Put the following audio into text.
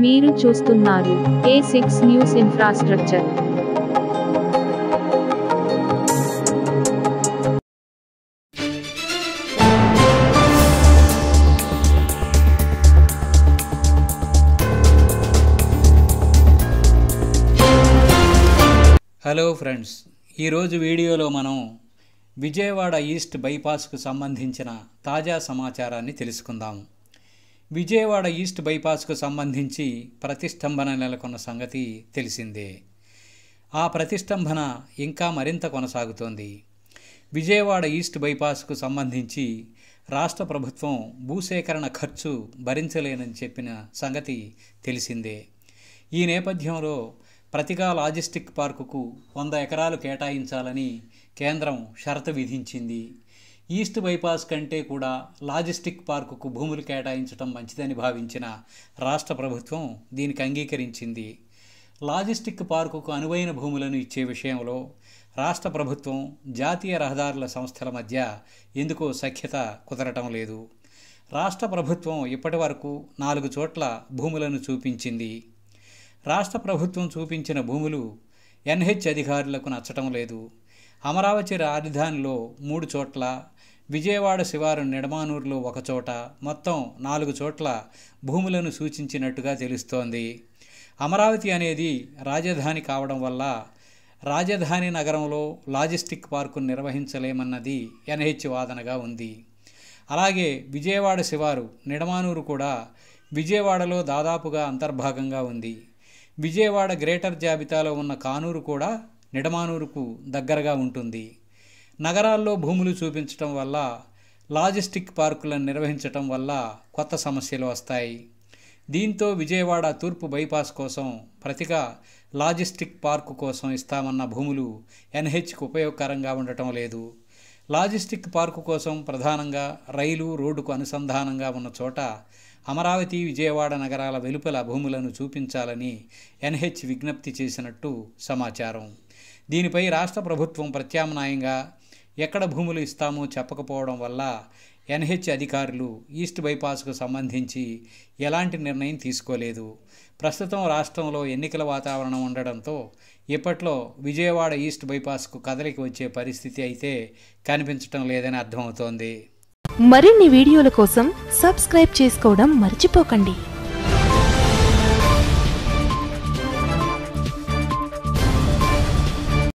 మీరు చూస్తున్నారు A six news infrastructure hello friends ఈరోజు వీడియోలో మనం విజయవాడ ఈస్ట్ బైపాస్కు సంబంధించిన తాజా సమాచారాన్ని తెలుసుకుందాం విజయవాడ ఈస్ట్ బైపాస్కు సంబంధించి ప్రతిష్టంభన నెలకొన్న సంగతి తెలిసిందే ఆ ప్రతిష్టంభన ఇంకా మరింత కొనసాగుతోంది విజయవాడ ఈస్ట్ బైపాస్కు సంబంధించి రాష్ట్ర ప్రభుత్వం భూసేకరణ ఖర్చు భరించలేనని చెప్పిన సంగతి తెలిసిందే ఈ నేపథ్యంలో ప్రతిగా లాజిస్టిక్ పార్కుకు వంద ఎకరాలు కేటాయించాలని కేంద్రం షరతు విధించింది ఈస్ట్ బైపాస్ కంటే కూడా లాజిస్టిక్ పార్కుకు భూములు కేటాయించడం మంచిదని భావించిన రాష్ట్ర ప్రభుత్వం దీనికి అంగీకరించింది లాజిస్టిక్ పార్కుకు అనువైన భూములను ఇచ్చే విషయంలో రాష్ట్ర ప్రభుత్వం జాతీయ రహదారుల సంస్థల మధ్య ఎందుకో సఖ్యత కుదరటం లేదు రాష్ట్ర ప్రభుత్వం ఇప్పటి వరకు నాలుగు చోట్ల భూములను చూపించింది రాష్ట్ర ప్రభుత్వం చూపించిన భూములు ఎన్హెచ్ అధికారులకు నచ్చటం లేదు అమరావతి రాజధానిలో మూడు చోట్ల విజయవాడ శివారు నిడమానూరులో ఒక చోట మొత్తం నాలుగు చోట్ల భూములను సూచించినట్టుగా తెలుస్తోంది అమరావతి అనేది రాజధాని కావడం వల్ల రాజధాని నగరంలో లాజిస్టిక్ పార్కును నిర్వహించలేమన్నది ఎన్హెచ్ వాదనగా ఉంది అలాగే విజయవాడ శివారు నిడమానూరు కూడా విజయవాడలో దాదాపుగా అంతర్భాగంగా ఉంది విజయవాడ గ్రేటర్ జాబితాలో ఉన్న కానూరు కూడా నిడమానూరుకు దగ్గరగా ఉంటుంది నగరాల్లో భూములు చూపించటం వల్ల లాజిస్టిక్ పార్కులను నిర్వహించటం వల్ల కొత్త సమస్యలు వస్తాయి దీంతో విజయవాడ తూర్పు బైపాస్ కోసం ప్రతిగా లాజిస్టిక్ పార్కు కోసం ఇస్తామన్న భూములు ఎన్హెచ్కు ఉపయోగకరంగా ఉండటం లేదు లాజిస్టిక్ పార్కు కోసం ప్రధానంగా రైలు రోడ్డుకు అనుసంధానంగా ఉన్న చోట అమరావతి విజయవాడ నగరాల వెలుపల భూములను చూపించాలని ఎన్హెచ్ విజ్ఞప్తి చేసినట్టు సమాచారం దీనిపై రాష్ట్ర ప్రభుత్వం ప్రత్యామ్నాయంగా ఎక్కడ భూములు ఇస్తామో చెప్పకపోవడం వల్ల ఎన్హెచ్ అధికారులు ఈస్ట్ బైపాస్కు సంబంధించి ఎలాంటి నిర్ణయం తీసుకోలేదు ప్రస్తుతం రాష్ట్రంలో ఎన్నికల వాతావరణం ఉండడంతో ఇప్పట్లో విజయవాడ ఈస్ట్ బైపాస్కు కదలికి వచ్చే పరిస్థితి అయితే కనిపించడం లేదని అర్థమవుతోంది మరిన్ని వీడియోల కోసం సబ్స్క్రైబ్ చేసుకోవడం మర్చిపోకండి